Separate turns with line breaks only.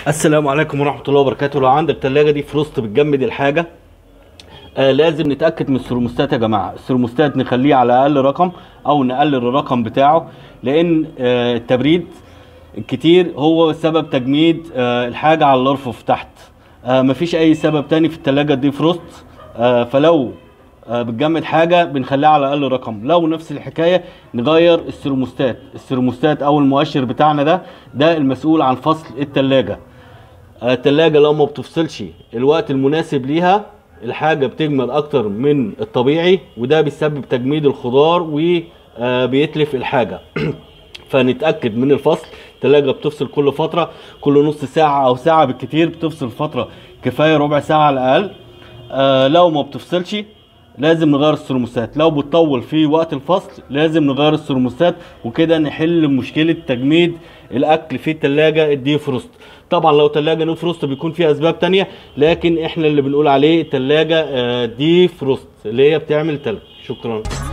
السلام عليكم ورحمه الله وبركاته لو عندك تلاجة دي فروست بتجمد الحاجه آه لازم نتاكد من الثرموستات يا جماعه الثرموستات نخليه على اقل رقم او نقلل الرقم بتاعه لان آه التبريد الكتير هو سبب تجميد آه الحاجه على الارفف تحت آه مفيش اي سبب تاني في التلاجة دي فروست آه فلو آه، بتجمد حاجه بنخليها على اقل رقم لو نفس الحكايه نغير الثرموستات الثرموستات او المؤشر بتاعنا ده ده المسؤول عن فصل التلاجة آه، التلاجة لو ما بتفصلش الوقت المناسب ليها الحاجة بتجمد أكتر من الطبيعي وده بيسبب تجميد الخضار وبيتلف الحاجة فنتأكد من الفصل التلاجة بتفصل كل فترة كل نص ساعة أو ساعة بالكتير بتفصل فترة كفاية ربع ساعة على الأقل آه لو ما بتفصلش لازم نغير الثرموستات لو بتطول في وقت الفصل لازم نغير الثرموستات وكده نحل مشكلة تجميد الأكل في التلاجة الدي فروست طبعا لو تلاجة نو فروست بيكون فيها أسباب تانية لكن احنا اللي بنقول عليه تلاجة آه، دي فروست اللي هي بتعمل تلج شكرا